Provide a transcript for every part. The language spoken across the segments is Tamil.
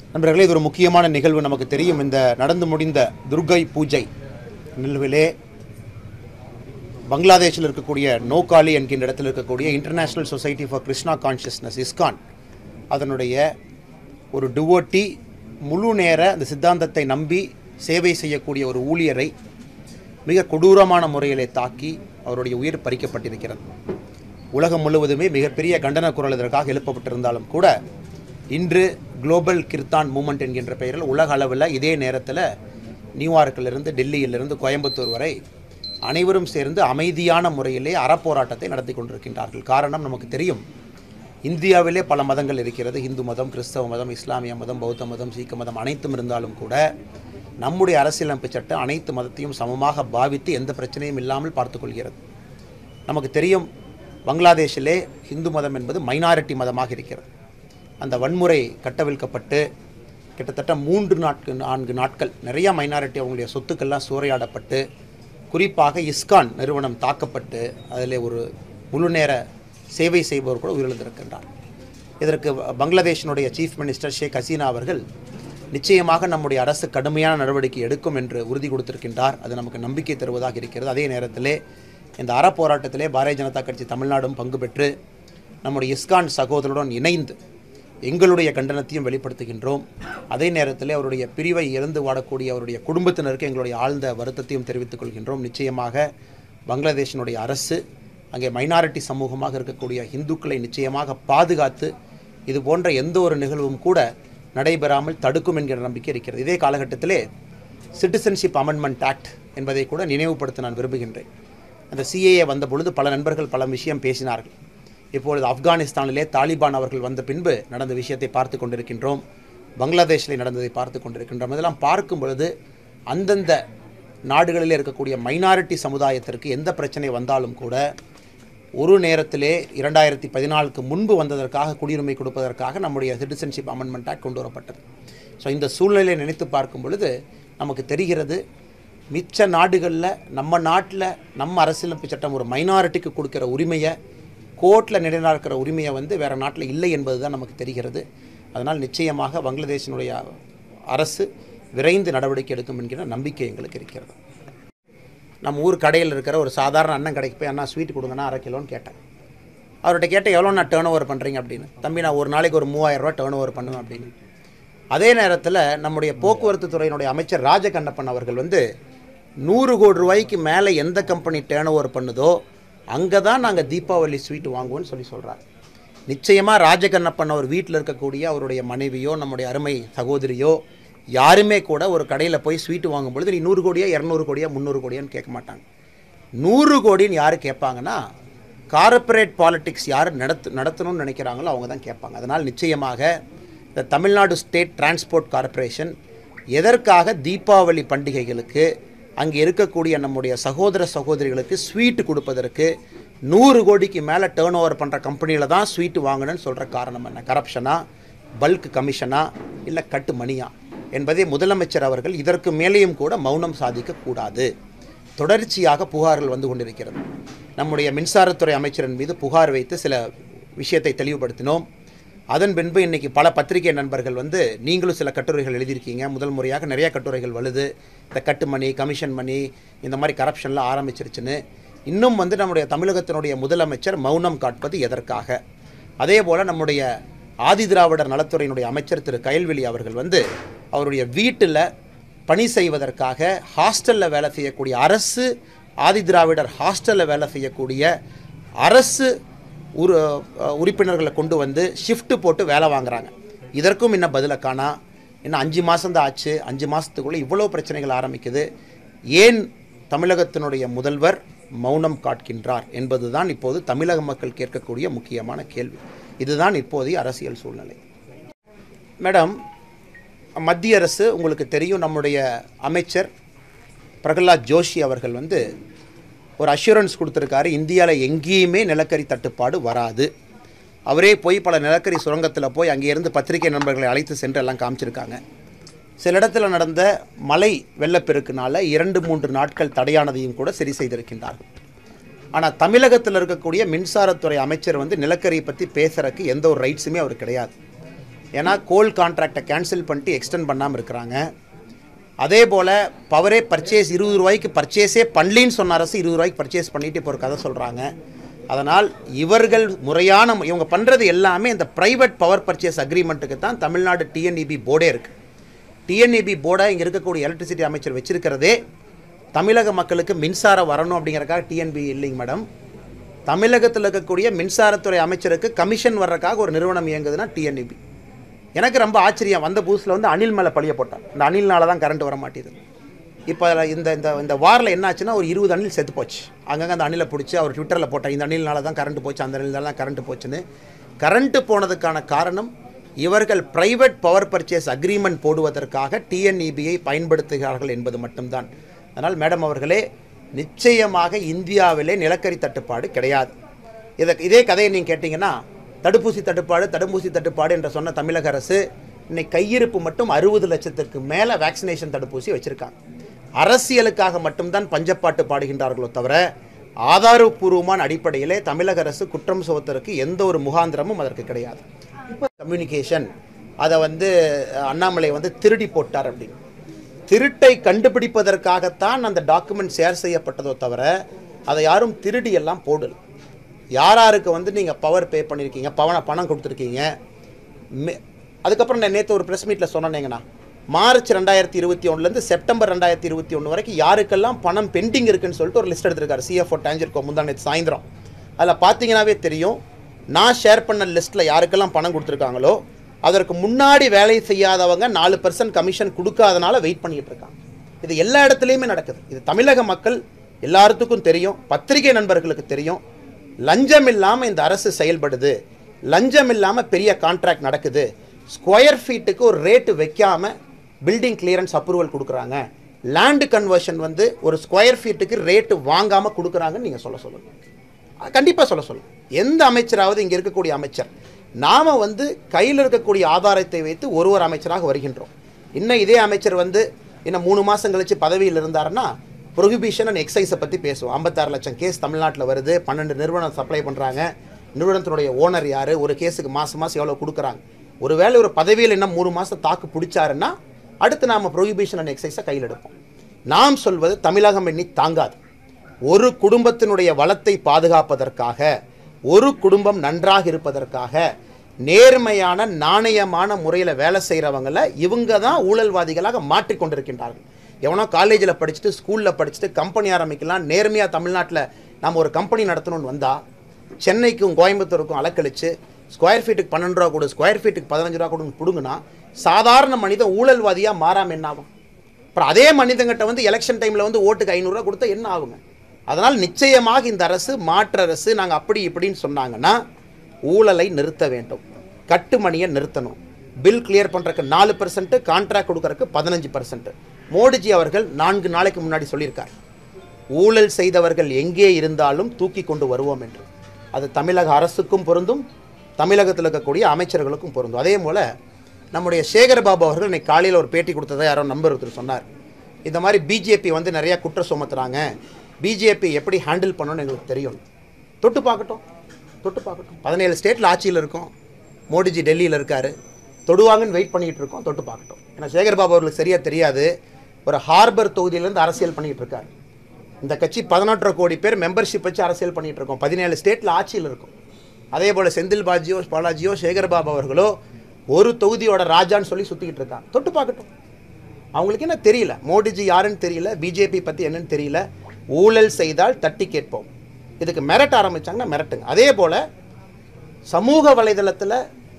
நண்பர்களே இது ஒரு முக்கியமான நிகழ்வு நமக்கு தெரியும் இந்த நடந்து முடிந்த துர்கை பூஜை நிகழ்விலே பங்களாதேஷில் இருக்கக்கூடிய நோகாலி என்கின்ற இடத்தில் இருக்கக்கூடிய international society for Krishna consciousness ISKCON அதனுடைய ஒரு டுவோட்டி முழு நேர அந்த சித்தாந்தத்தை நம்பி சேவை செய்யக்கூடிய ஒரு ஊழியரை மிக கொடூரமான முறையிலே தாக்கி அவருடைய உயிர் பறிக்கப்பட்டிருக்கிறது உலகம் முழுவதுமே மிகப்பெரிய கண்டன குரல் இதற்காக எழுப்பப்பட்டிருந்தாலும் கூட இன்று குளோபல் கிர்தான் மூமெண்ட் என்கின்ற பெயரில் உலக அளவில் இதே நேரத்தில் நியூயார்க்கிலிருந்து டெல்லியிலிருந்து கோயம்புத்தூர் வரை அனைவரும் சேர்ந்து அமைதியான முறையிலே அறப்போராட்டத்தை நடத்தி கொண்டிருக்கின்றார்கள் காரணம் நமக்கு தெரியும் இந்தியாவிலே பல மதங்கள் இருக்கிறது இந்து மதம் கிறிஸ்தவ மதம் இஸ்லாமிய மதம் பௌத்த மதம் சீக்க மதம் அனைத்தும் இருந்தாலும் கூட நம்முடைய அரசியலமைப்பு சட்டம் அனைத்து மதத்தையும் சமமாக பாவித்து எந்த பிரச்சனையும் இல்லாமல் பார்த்துக்கொள்கிறது நமக்கு தெரியும் பங்களாதேஷிலே இந்து மதம் என்பது மைனாரிட்டி மதமாக இருக்கிறது அந்த வன்முறை கட்டவிழ்க்கப்பட்டு கிட்டத்தட்ட மூன்று நாட்கு நான்கு நாட்கள் நிறைய மைனாரிட்டி அவங்களுடைய சொத்துக்கள்லாம் சூறையாடப்பட்டு குறிப்பாக இஸ்கான் நிறுவனம் தாக்கப்பட்டு அதில் ஒரு முழு நேர சேவை செய்பவர் கூட உயிரிழந்திருக்கின்றார் இதற்கு பங்களாதேஷினுடைய சீஃப் மினிஸ்டர் ஷேக் ஹசீனா அவர்கள் நிச்சயமாக நம்முடைய அரசு கடுமையான நடவடிக்கை எடுக்கும் என்று உறுதி கொடுத்திருக்கின்றார் அது நமக்கு நம்பிக்கை தருவதாக இருக்கிறது அதே நேரத்திலே இந்த அறப்போராட்டத்திலே பாரதிய ஜனதா கட்சி தமிழ்நாடும் பங்கு பெற்று நம்முடைய இஸ்கான் சகோதரருடன் இணைந்து எங்களுடைய கண்டனத்தையும் வெளிப்படுத்துகின்றோம் அதே நேரத்தில் அவருடைய பிரிவை இழந்து வாடக்கூடிய அவருடைய குடும்பத்தினருக்கு எங்களுடைய ஆழ்ந்த வருத்தத்தையும் தெரிவித்துக் கொள்கின்றோம் நிச்சயமாக பங்களாதேஷினுடைய அரசு அங்கே மைனாரிட்டி சமூகமாக இருக்கக்கூடிய இந்துக்களை நிச்சயமாக பாதுகாத்து இது போன்ற எந்த ஒரு நிகழ்வும் கூட நடைபெறாமல் தடுக்கும் என்கிற நம்பிக்கை இருக்கிறது இதே காலகட்டத்திலே சிட்டிசன்ஷிப் அமெண்ட்மெண்ட் ஆக்ட் என்பதை கூட நினைவுபடுத்த நான் விரும்புகின்றேன் அந்த சிஏஏ வந்த பொழுது பல நண்பர்கள் பல விஷயம் பேசினார்கள் இப்பொழுது ஆப்கானிஸ்தானிலே தாலிபான் அவர்கள் வந்த பின்பு நடந்த விஷயத்தை பார்த்து கொண்டிருக்கின்றோம் பங்களாதேஷில் நடந்ததை பார்த்து கொண்டிருக்கின்றோம் இதெல்லாம் பார்க்கும் பொழுது அந்தந்த நாடுகளில் இருக்கக்கூடிய மைனாரிட்டி சமுதாயத்திற்கு எந்த பிரச்சனை வந்தாலும் கூட ஒரு நேரத்திலே இரண்டாயிரத்தி பதினாலுக்கு முன்பு வந்ததற்காக குடியுரிமை கொடுப்பதற்காக நம்முடைய சிட்டிசன்ஷிப் அமெண்ட்மெண்ட் ஆக்ட் கொண்டு வரப்பட்டது ஸோ இந்த சூழ்நிலையை நினைத்து பார்க்கும் பொழுது நமக்கு தெரிகிறது மிச்ச நாடுகளில் நம்ம நாட்டில் நம்ம அரசியலமைப்பு சட்டம் ஒரு மைனாரிட்டிக்கு கொடுக்குற உரிமையை கோர்ட்டில் நிலைநாட்டுற உரிமையை வந்து வேறு நாட்டில் இல்லை என்பது தான் நமக்கு தெரிகிறது அதனால் நிச்சயமாக பங்களாதேஷினுடைய அரசு விரைந்து நடவடிக்கை எடுக்கும் என்கிற நம்பிக்கை எங்களுக்கு இருக்கிறது நம்ம ஊர் கடையில் இருக்கிற ஒரு சாதாரண அண்ணன் கடைக்கு போய் அண்ணா ஸ்வீட் கொடுங்கண்ணா அரை கிலோன்னு கேட்டேன் அவர்கிட்ட கேட்டேன் எவ்வளோ நான் டேர்ன் ஓவர் பண்ணுறீங்க அப்படின்னு தம்பி நான் ஒரு நாளைக்கு ஒரு மூவாயிரம் ரூபா டேர்ன் ஓவர் பண்ணுவேன் அப்படின்னு அதே நேரத்தில் நம்முடைய போக்குவரத்து துறையினுடைய அமைச்சர் ராஜகண்ணப்பன் அவர்கள் வந்து நூறு கோடி ரூபாய்க்கு மேலே எந்த கம்பெனி டேர்ன் ஓவர் பண்ணுதோ அங்கே தான் நாங்கள் தீபாவளி ஸ்வீட் வாங்குவோம்னு சொல்லி சொல்கிறார் நிச்சயமாக ராஜகண்ணப்பன் அவர் வீட்டில் இருக்கக்கூடிய அவருடைய மனைவியோ நம்முடைய அருமை சகோதரியோ யாருமே கூட ஒரு கடையில் போய் ஸ்வீட்டு வாங்கும் பொழுது நீ நூறு கோடியா இரநூறு கோடியா முந்நூறு கோடியான்னு கேட்க மாட்டாங்க நூறு கோடின்னு யார் கேட்பாங்கன்னா கார்ப்பரேட் பாலிடிக்ஸ் யார் நடத்து நடத்தணும்னு நினைக்கிறாங்களோ அவங்க தான் கேட்பாங்க அதனால் நிச்சயமாக இந்த தமிழ்நாடு ஸ்டேட் டிரான்ஸ்போர்ட் கார்ப்பரேஷன் எதற்காக தீபாவளி பண்டிகைகளுக்கு அங்கே இருக்கக்கூடிய நம்முடைய சகோதர சகோதரிகளுக்கு ஸ்வீட்டு கொடுப்பதற்கு நூறு கோடிக்கு மேலே டேர்ன் ஓவர் பண்ணுற கம்பெனியில் தான் ஸ்வீட்டு வாங்கணும்னு சொல்கிற காரணம் என்ன கரப்ஷனா பல்க் கமிஷனா இல்லை கட்டு மணியா என்பதை முதலமைச்சர் அவர்கள் இதற்கு மேலேயும் கூட மௌனம் சாதிக்கக்கூடாது தொடர்ச்சியாக புகார்கள் வந்து கொண்டிருக்கிறது நம்முடைய மின்சாரத்துறை அமைச்சரின் மீது புகார் வைத்து சில விஷயத்தை தெளிவுபடுத்தினோம் அதன் பின்பு இன்னைக்கு பல பத்திரிகை நண்பர்கள் வந்து நீங்களும் சில கட்டுரைகள் எழுதியிருக்கீங்க முதல் முறையாக நிறைய கட்டுரைகள் வருது இந்த கட்டு மணி கமிஷன் மணி இந்த மாதிரி கரப்ஷன்லாம் ஆரம்பிச்சிருச்சுன்னு இன்னும் வந்து நம்முடைய தமிழகத்தினுடைய முதலமைச்சர் மௌனம் காட்பது எதற்காக அதே போல் நம்முடைய ஆதி திராவிடர் நலத்துறையினுடைய அமைச்சர் திரு கயல்வெளி அவர்கள் வந்து அவருடைய வீட்டில் பணி செய்வதற்காக ஹாஸ்டலில் வேலை செய்யக்கூடிய அரசு ஆதி திராவிடர் ஹாஸ்டலில் வேலை செய்யக்கூடிய அரசு உரு அஹ் உறுப்பினர்களை கொண்டு வந்து ஷிஃப்ட் போட்டு வேலை வாங்குறாங்க இதற்கும் இன்னும் பதிலை காணா இன்னும் அஞ்சு மாதம் தான் ஆச்சு அஞ்சு மாதத்துக்குள்ளே இவ்வளோ பிரச்சனைகள் ஆரம்பிக்குது ஏன் தமிழகத்தினுடைய முதல்வர் மௌனம் காட்கின்றார் என்பதுதான் இப்போது தமிழக மக்கள் கேட்கக்கூடிய முக்கியமான கேள்வி இதுதான் இப்போதைய அரசியல் சூழ்நிலை மேடம் மத்திய அரசு உங்களுக்கு தெரியும் நம்முடைய அமைச்சர் பிரகலாத் ஜோஷி அவர்கள் வந்து ஒரு அஷூரன்ஸ் கொடுத்துருக்காரு இந்தியாவில் எங்கேயுமே நிலக்கரி தட்டுப்பாடு வராது அவரே போய் பல நிலக்கரி சுரங்கத்தில் போய் அங்கே இருந்து பத்திரிகை நண்பர்களை அழைத்து சென்று எல்லாம் காமிச்சிருக்காங்க சில இடத்துல நடந்த மழை வெள்ளப்பெருக்குனால இரண்டு மூன்று நாட்கள் தடையானதையும் கூட சரி செய்திருக்கின்றார்கள் ஆனால் தமிழகத்தில் இருக்கக்கூடிய மின்சாரத்துறை அமைச்சர் வந்து நிலக்கரியை பற்றி பேசுறதுக்கு எந்த ஒரு ரைட்ஸுமே அவர் கிடையாது ஏன்னா கோல் கான்ட்ராக்டை கேன்சல் பண்ணிட்டு எக்ஸ்டெண்ட் பண்ணாமல் இருக்கிறாங்க அதே போல் பவரே பர்ச்சேஸ் இருபது ரூபாய்க்கு பர்ச்சேஸே பண்ணலின்னு சொன்ன அரசு இருபது ரூபாய்க்கு பர்ச்சேஸ் பண்ணிட்டு இப்போ ஒரு கதை சொல்கிறாங்க அதனால் இவர்கள் முறையான மு- இவங்க பண்ணுறது எல்லாமே இந்த ப்ரைவேட் பவர் பர்ச்சேஸ் அக்ரிமெண்ட்டுக்கு தான் தமிழ்நாடு டிஎன்இபி போர்டே இருக்குது டிஎன்இபி போர்டை இங்கே இருக்கக்கூடிய எலக்ட்ரிசிட்டி அமைச்சர் வச்சிருக்கிறதே தமிழக மக்களுக்கு மின்சாரம் வரணும் அப்படிங்கறக்காக டிஎன்பி இல்லைங்க மேடம் தமிழகத்தில் இருக்கக்கூடிய மின்சாரத்துறை அமைச்சருக்கு கமிஷன் வர்றதுக்காக ஒரு நிறுவனம் இயங்குதுன்னா டிஎன்இபி எனக்கு ரொம்ப ஆச்சரியம் வந்த புதுசில் வந்து அணில் மேலே பழிய போட்டான் இந்த அணில்னால தான் கரண்ட் வர மாட்டேது இப்போ இந்த இந்த இந்த வாரில் என்ன ஆச்சுன்னா ஒரு இருபது அணில் செத்து போச்சு அங்கங்கே அந்த அணிலை பிடிச்சி அவர் ட்விட்டரில் போட்டார் இந்த அணில்னால தான் கரண்ட் போச்சு அந்த அணில்னால தான் கரண்ட் போச்சுன்னு கரண்ட்டு போனதுக்கான காரணம் இவர்கள் பிரைவேட் பவர் பர்ச்சேஸ் அக்ரிமெண்ட் போடுவதற்காக டிஎன்இபியை பயன்படுத்துகிறார்கள் என்பது மட்டும்தான் அதனால் மேடம் அவர்களே நிச்சயமாக இந்தியாவிலே நிலக்கரி தட்டுப்பாடு கிடையாது இதை இதே கதையை நீங்கள் கேட்டிங்கன்னா தடுப்பூசி தட்டுப்பாடு தடுப்பூசி தட்டுப்பாடு என்று சொன்ன தமிழக அரசு இன்னைக்கு கையிருப்பு மட்டும் அறுபது லட்சத்திற்கு மேலே வேக்சினேஷன் தடுப்பூசி வச்சுருக்காங்க அரசியலுக்காக மட்டும்தான் பஞ்சப்பாட்டு பாடுகின்றார்களோ தவிர ஆதாரபூர்வமான அடிப்படையிலே தமிழக அரசு குற்றம் சுமத்துறதுக்கு எந்த ஒரு முகாந்திரமும் அதற்கு கிடையாது கம்யூனிகேஷன் அதை வந்து அண்ணாமலை வந்து திருடி போட்டார் அப்படின்னு திருட்டை கண்டுபிடிப்பதற்காகத்தான் அந்த டாக்குமெண்ட் ஷேர் செய்யப்பட்டதோ தவிர அதை யாரும் திருடி எல்லாம் போடல யார் யாருக்கு வந்து நீங்கள் பவர் பே பண்ணியிருக்கீங்க பவன பணம் கொடுத்துருக்கீங்க மே- அதுக்கப்புறம் நான் நேற்று ஒரு ப்ரெஸ் மீட்டில் சொன்னேங்கண்ணா மார்ச் ரெண்டாயிரத்தி இருபத்தி ஒன்றுலேருந்து செப்டம்பர் ரெண்டாயிரத்தி இருபத்தி ஒன்று வரைக்கும் யாருக்கெல்லாம் பணம் பெண்டிங் இருக்குன்னு சொல்லிட்டு ஒரு லிஸ்ட் எடுத்திருக்காரு சிஎஃப்ஓ டேஞ்சர்கோ முந்தா நேற்று சாயந்தரம் அதில் பார்த்தீங்கன்னாவே தெரியும் நான் ஷேர் பண்ண லிஸ்ட்டில் யாருக்கெல்லாம் பணம் கொடுத்துருக்காங்களோ அதற்கு முன்னாடி வேலை செய்யாதவங்க நாலு பர்சன்ட் கமிஷன் கொடுக்காதனால வெயிட் பண்ணிட்டு இருக்காங்க இது எல்லா இடத்துலையுமே நடக்குது இது தமிழக மக்கள் எல்லாத்துக்கும் தெரியும் பத்திரிகை நண்பர்களுக்கு தெரியும் லஞ்சம் இல்லாமல் இந்த அரசு செயல்படுது லஞ்சம் இல்லாமல் பெரிய கான்ட்ராக்ட் நடக்குது ஸ்கொயர் ஃபீட்டுக்கு ஒரு ரேட்டு வைக்காம பில்டிங் கிளியரன்ஸ் அப்ரூவல் கொடுக்குறாங்க லேண்டு கன்வர்ஷன் வந்து ஒரு ஸ்கொயர் ஃபீட்டுக்கு ரேட்டு வாங்காமல் கொடுக்குறாங்கன்னு நீங்கள் சொல்ல சொல்லுங்கள் கண்டிப்பாக சொல்ல சொல்லுங்கள் எந்த அமைச்சராவது இங்கே இருக்கக்கூடிய அமைச்சர் நாம் வந்து கையில் இருக்கக்கூடிய ஆதாரத்தை வைத்து ஒரு ஒரு அமைச்சராக வருகின்றோம் இன்னும் இதே அமைச்சர் வந்து இன்னும் மூணு மாதம் கழிச்சு பதவியில் இருந்தாருன்னா ப்ரொஹிபிஷன் அண்ட் எக்ஸைஸை பற்றி பேசுவோம் ஐம்பத்தாறு லட்சம் கேஸ் தமிழ்நாட்டில் வருது பன்னெண்டு நிறுவனம் சப்ளை பண்ணுறாங்க நிறுவனத்தினுடைய ஓனர் யார் ஒரு கேஸுக்கு மாதம் மாதம் எவ்வளோ கொடுக்குறாங்க ஒருவேளை ஒரு பதவியில் இன்னும் மூணு மாதம் தாக்கு பிடிச்சாருன்னா அடுத்து நாம் ப்ரொஹிபிஷன் அண்ட் எக்ஸைஸை கையில் எடுப்போம் நாம் சொல்வது தமிழகம் எண்ணி தாங்காது ஒரு குடும்பத்தினுடைய வளத்தை பாதுகாப்பதற்காக ஒரு குடும்பம் நன்றாக இருப்பதற்காக நேர்மையான நாணயமான முறையில் வேலை செய்கிறவங்கள இவங்க தான் ஊழல்வாதிகளாக மாற்றிக்கொண்டிருக்கின்றார்கள் எவனோ காலேஜில் படிச்சுட்டு ஸ்கூலில் படிச்சுட்டு கம்பெனி ஆரம்பிக்கலாம் நேர்மையாக தமிழ்நாட்டில் நம்ம ஒரு கம்பெனி நடத்தணும்னு வந்தால் சென்னைக்கும் கோயம்புத்தூருக்கும் அலக்கழிச்சு ஸ்கொயர் ஃபீட்டுக்கு பன்னெண்டு ரூபா கொடு ஸ்கொயர் ஃபீட்டுக்கு பதினஞ்சு ரூபா கொடுன்னு பிடுங்குனா சாதாரண மனிதன் ஊழல்வாதியாக மாறாமல் என்ன ஆகும் அப்புறம் அதே மனிதங்கிட்ட வந்து எலெக்ஷன் டைமில் வந்து ஓட்டுக்கு ஐநூறுரூவா கொடுத்தா என்ன ஆகுங்க அதனால் நிச்சயமாக இந்த அரசு மாற்று அரசு நாங்கள் அப்படி இப்படின்னு சொன்னாங்கன்னா ஊழலை நிறுத்த வேண்டும் கட்டுமணியை நிறுத்தணும் பில் கிளியர் பண்ணுறக்கு நாலு பர்சன்ட் கான்ட்ராக்ட் கொடுக்கறக்கு பதினஞ்சு பர்சன்ட் மோடிஜி அவர்கள் நான்கு நாளைக்கு முன்னாடி சொல்லியிருக்கார் ஊழல் செய்தவர்கள் எங்கே இருந்தாலும் தூக்கி கொண்டு வருவோம் என்று அது தமிழக அரசுக்கும் பொருந்தும் தமிழகத்தில் இருக்கக்கூடிய அமைச்சர்களுக்கும் பொருந்தும் அதே போல் நம்முடைய சேகர்பாபு அவர்கள் இன்னைக்கு காலையில் ஒரு பேட்டி கொடுத்ததை யாரோ நம்பர் ஒருத்தர் சொன்னார் இந்த மாதிரி பிஜேபி வந்து நிறையா குற்றம் சுமத்துறாங்க பிஜேபி எப்படி ஹேண்டில் பண்ணணும்னு எங்களுக்கு தெரியும் தொட்டு பார்க்கட்டும் தொட்டு பார்க்கட்டும் பதினேழு ஸ்டேட்டில் ஆட்சியில் இருக்கோம் மோடிஜி டெல்லியில் இருக்கார் தொடுவாங்கன்னு வெயிட் பண்ணிட்டு இருக்கோம் தொட்டு பார்க்கட்டும் ஏன்னா சேகர்பாபு அவர்களுக்கு சரியாக தெரியாது ஒரு ஹார்பர் தொகுதியிலேருந்து அரசியல் பண்ணிட்டு இருக்காரு இந்த கட்சி பதினொன்றரை கோடி பேர் மெம்பர்ஷிப் வச்சு அரசியல் பண்ணிட்டு இருக்கோம் பதினேழு ஸ்டேட்டில் ஆட்சியில் இருக்கும் அதே போல் செந்தில் பாஜியோ பாலாஜியோ சேகர்பாபு அவர்களோ ஒரு தொகுதியோட ராஜான்னு சொல்லி சுற்றிக்கிட்டு இருக்காங்க தொட்டு பார்க்கட்டும் அவங்களுக்கு என்ன தெரியல மோடிஜி யாருன்னு தெரியல பிஜேபி பற்றி என்னன்னு தெரியல ஊழல் செய்தால் தட்டி கேட்போம் இதுக்கு மிரட்ட ஆரம்பிச்சாங்கன்னா மிரட்டுங்க அதே போல் சமூக வலைதளத்தில்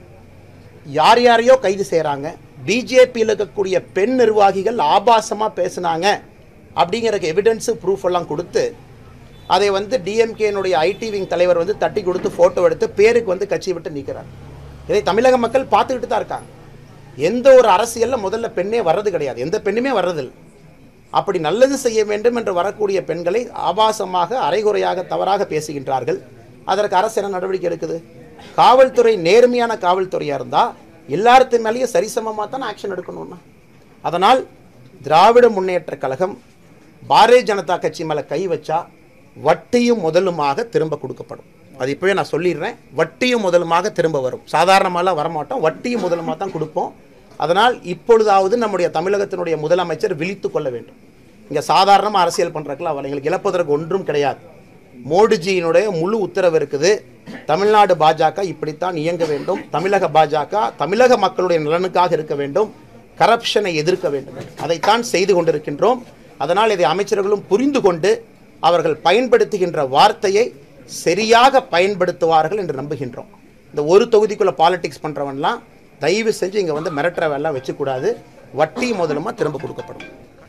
யார் யாரையோ கைது செய்கிறாங்க பிஜேபியில் இருக்கக்கூடிய பெண் நிர்வாகிகள் ஆபாசமாக பேசுனாங்க அப்படிங்கிறக்கு எவிடன்ஸு ப்ரூஃப் எல்லாம் கொடுத்து அதை வந்து டிஎம்கேனுடைய ஐடி விங் தலைவர் வந்து தட்டி கொடுத்து ஃபோட்டோ எடுத்து பேருக்கு வந்து கட்சி விட்டு நீக்கிறார் இதை தமிழக மக்கள் பார்த்துக்கிட்டு தான் இருக்காங்க எந்த ஒரு அரசியலில் முதல்ல பெண்ணே வர்றது கிடையாது எந்த பெண்ணுமே வர்றதில்லை அப்படி நல்லது செய்ய வேண்டும் என்று வரக்கூடிய பெண்களை ஆபாசமாக அரைகுறையாக தவறாக பேசுகின்றார்கள் அதற்கு அரசு என்ன நடவடிக்கை எடுக்குது காவல்துறை நேர்மையான காவல்துறையாக இருந்தால் எல்லாத்து மேலேயும் சரிசமமாக தான் ஆக்ஷன் எடுக்கணும்னா அதனால் திராவிட முன்னேற்ற கழகம் பாரதிய ஜனதா கட்சி மேலே கை வச்சா வட்டியும் முதலுமாக திரும்ப கொடுக்கப்படும் அது இப்போவே நான் சொல்லிடுறேன் வட்டியும் முதலுமாக திரும்ப வரும் சாதாரணமாலாம் வரமாட்டோம் வட்டியும் முதலுமாக தான் கொடுப்போம் அதனால் இப்பொழுதாவது நம்முடைய தமிழகத்தினுடைய முதலமைச்சர் விழித்து கொள்ள வேண்டும் இங்கே சாதாரணமாக அரசியல் பண்ணுறதுக்குலாம் அவள் எங்களுக்கு இழப்பதற்கு ஒன்றும் கிடையாது மோடிஜியினுடைய முழு உத்தரவு இருக்குது தமிழ்நாடு பாஜக இப்படித்தான் இயங்க வேண்டும் தமிழக பாஜக தமிழக மக்களுடைய நலனுக்காக இருக்க வேண்டும் கரப்ஷனை எதிர்க்க வேண்டும் அதைத்தான் செய்து கொண்டிருக்கின்றோம் அதனால் இதை அமைச்சர்களும் புரிந்து கொண்டு அவர்கள் பயன்படுத்துகின்ற வார்த்தையை சரியாக பயன்படுத்துவார்கள் என்று நம்புகின்றோம் இந்த ஒரு தொகுதிக்குள்ள பாலிடிக்ஸ் பண்றவன்லாம் தயவு செஞ்சு இங்க வந்து மிரட்டுற வேலை வச்சுக்கூடாது வட்டி முதலுமா திரும்ப கொடுக்கப்படும்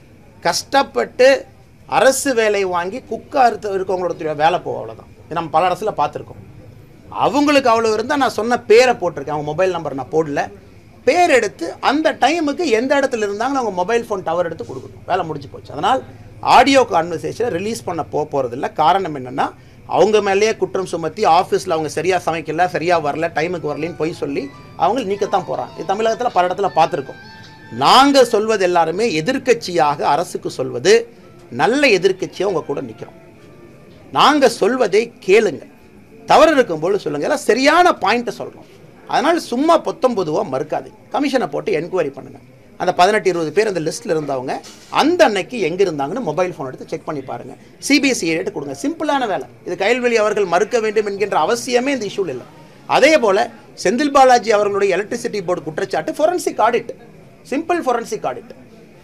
கஷ்டப்பட்டு அரசு வேலை வாங்கி குக்க அறுத்து இருக்கவங்களோட வேலை போகும் அவ்வளோதான் இது நம்ம பல அரசில் பார்த்துருக்கோம் அவங்களுக்கு அவ்வளோ இருந்தால் நான் சொன்ன பேரை போட்டிருக்கேன் அவங்க மொபைல் நம்பர் நான் போடல பேர் எடுத்து அந்த டைமுக்கு எந்த இடத்துல இருந்தாங்களோ அவங்க மொபைல் ஃபோன் டவர் எடுத்து கொடுக்கணும் வேலை முடிஞ்சு போச்சு அதனால் ஆடியோ கான்வர்சேஷனை ரிலீஸ் பண்ண போக போகிறதில்ல காரணம் என்னென்னா அவங்க மேலேயே குற்றம் சுமத்தி ஆஃபீஸில் அவங்க சரியாக சமைக்கல சரியாக வரல டைமுக்கு வரலன்னு பொய் சொல்லி அவங்க நீக்கத்தான் போகிறாங்க இது தமிழகத்தில் பல இடத்துல பார்த்துருக்கோம் நாங்கள் சொல்வது எல்லாருமே எதிர்க்கட்சியாக அரசுக்கு சொல்வது நல்ல எதிர்க்கட்சியாக உங்கள் கூட நிற்கிறோம் நாங்கள் சொல்வதை கேளுங்க தவறு இருக்கும்போது சொல்லுங்க எல்லாம் சரியான பாயிண்ட்டை சொல்கிறோம் அதனால் சும்மா பொத்தம்பொதுவாக மறுக்காதீங்க கமிஷனை போட்டு என்கொயரி பண்ணுங்க அந்த பதினெட்டு இருபது பேர் அந்த லிஸ்ட்டில் இருந்தவங்க அந்த அன்னைக்கு எங்கே இருந்தாங்கன்னு மொபைல் ஃபோன் எடுத்து செக் பண்ணி பாருங்க சிபிஎஸ்சி ரேட்டு கொடுங்க சிம்பிளான வேலை இது கைல்வெளி அவர்கள் மறுக்க வேண்டும் என்கின்ற அவசியமே இந்த இஷ்யூவில் இல்லை அதே போல் செந்தில் பாலாஜி அவர்களுடைய எலக்ட்ரிசிட்டி போர்டு குற்றச்சாட்டு forensic audit simple forensic audit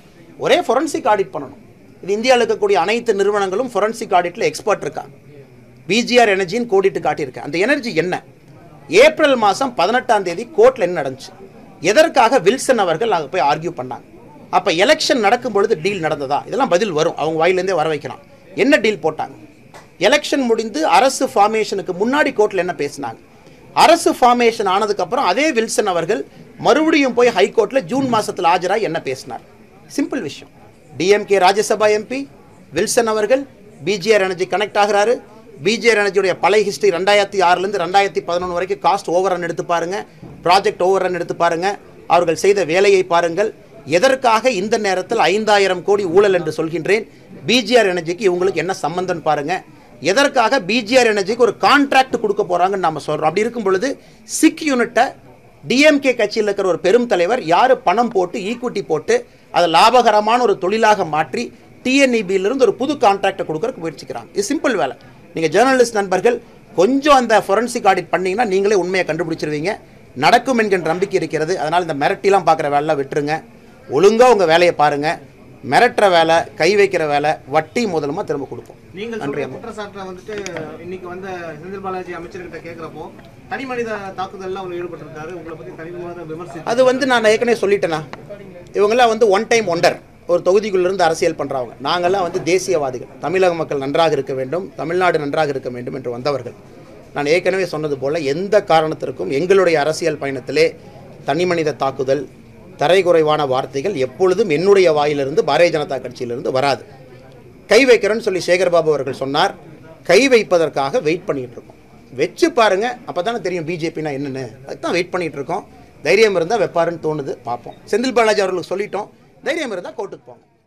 ஒரே ஃபொரன்சிக் ஆடிட் பண்ணணும் இது இந்தியாவில் இருக்கக்கூடிய அனைத்து நிறுவனங்களும் ஃபொரன்சிக் ஆடிட்டில் எக்ஸ்பர்ட் இருக்காங்க பிஜிஆர் எனர்ஜின்னு கோடிட்டு காட்டியிருக்கேன் அந்த எனர்ஜி என்ன ஏப்ரல் மாதம் பதினெட்டாம் தேதி கோர்ட்டில் என்ன நடந்துச்சு எதற்காக வில்சன் அவர்கள் அங்கே போய் ஆர்கியூ பண்ணாங்க அப்போ எலெக்ஷன் நடக்கும் பொழுது டீல் நடந்ததா இதெல்லாம் பதில் வரும் அவங்க வாயிலேருந்தே வர வைக்கலாம் என்ன டீல் போட்டாங்க எலெக்ஷன் முடிந்து அரசு ஃபார்மேஷனுக்கு முன்னாடி கோர்ட்டில் என்ன பேசினாங்க அரசு ஃபார்மேஷன் ஆனதுக்கப்புறம் அதே வில்சன் அவர்கள் மறுபடியும் போய் ஹைகோர்ட்டில் ஜூன் மாதத்தில் ஆஜராகி என்ன பேசினார் சிம்பிள் விஷயம் டிஎம்கே ராஜ்யசபா எம்பி வில்சன் அவர்கள் பிஜிஆர் எனர்ஜி கனெக்ட் ஆகிறாரு பிஜிஆர் எனர்ஜியுடைய பழைய ஹிஸ்ட்ரி ரெண்டாயிரத்தி ஆறுலேருந்து ரெண்டாயிரத்தி பதினொன்று வரைக்கும் காஸ்ட் ஓவர் ரன் எடுத்து பாருங்க ப்ராஜெக்ட் ஓவர் ரன் எடுத்து பாருங்க அவர்கள் செய்த வேலையை பாருங்கள் எதற்காக இந்த நேரத்தில் ஐந்தாயிரம் கோடி ஊழல் என்று சொல்கின்றேன் பிஜிஆர் எனர்ஜிக்கு இவங்களுக்கு என்ன சம்பந்தம் பாருங்க எதற்காக பிஜிஆர் எனர்ஜிக்கு ஒரு கான்ட்ராக்ட் கொடுக்க போறாங்கன்னு நம்ம சொல்றோம் அப்படி இருக்கும் பொழுது சிக் யூனிட்டை டிஎம்கே கட்சியில் இருக்கிற ஒரு பெரும் தலைவர் யார் பணம் போட்டு ஈக்விட்டி போட்டு அதை லாபகரமான ஒரு தொழிலாக மாற்றி டிஎன்இபியிலிருந்து ஒரு புது கான்ட்ராக்டை கொடுக்கறதுக்கு முயற்சிக்கிறாங்க இது சிம்பிள் வேலை நீங்கள் ஜேர்னலிஸ்ட் நண்பர்கள் கொஞ்சம் அந்த ஃபொரன்சிக் ஆடிட் பண்ணீங்கன்னா நீங்களே உண்மையை கண்டுபிடிச்சிருவீங்க நடக்கும் என்கின்ற நம்பிக்கை இருக்கிறது அதனால் இந்த மிரட்டிலாம் பார்க்குற வேலைலாம் விட்டுருங்க ஒழுங்காக உங்கள் வேலையை பாருங்கள் மிரட்டுற வேலை கை வைக்கிற வேலை வட்டி முதலமாக திரும்ப கொடுப்போம் நீங்கள் நன்றி சொல்ற அம்மா குற்றச்சாட்டை வந்துட்டு இன்னைக்கு வந்த செந்தில் பாலாஜி அமைச்சர்கிட்ட கேட்குறப்போ தனி மனித தாக்குதல்ல அவர் ஈடுபட்டிருக்காரு உங்களை பத்தி தனி மனித விமர்சி அது வந்து நான் ஏற்கனவே சொல்லிட்டேனா இவங்கெல்லாம் வந்து ஒன் டைம் ஒண்டர் ஒரு தொகுதிக்குள்ளிருந்து அரசியல் பண்ணுறவங்க நாங்கள்லாம் வந்து தேசியவாதிகள் தமிழக மக்கள் நன்றாக இருக்க வேண்டும் தமிழ்நாடு நன்றாக இருக்க வேண்டும் என்று வந்தவர்கள் நான் ஏற்கனவே சொன்னது போல் எந்த காரணத்திற்கும் எங்களுடைய அரசியல் பயணத்திலே தனிமனித தாக்குதல் தரைக்குறைவான வார்த்தைகள் எப்பொழுதும் என்னுடைய வாயிலிருந்து பாரதிய ஜனதா கட்சியிலிருந்து வராது கை வைக்கிறேன்னு சொல்லி சேகர்பாபு அவர்கள் சொன்னார் கை வைப்பதற்காக வெயிட் பண்ணிட்டு இருக்கோம் வச்சு பாருங்க அப்போ தானே தெரியும் பிஜேபினா என்னன்னு அதுதான் வெயிட் பண்ணிட்டு இருக்கோம் தைரியம் இருந்தால் வைப்பாருன்னு தோணுது பார்ப்போம் செந்தில் பாலாஜி அவர்களுக்கு சொல்லிட்டோம் தைரியம் இருந்தால் கோர்ட்டுக்கு போங்க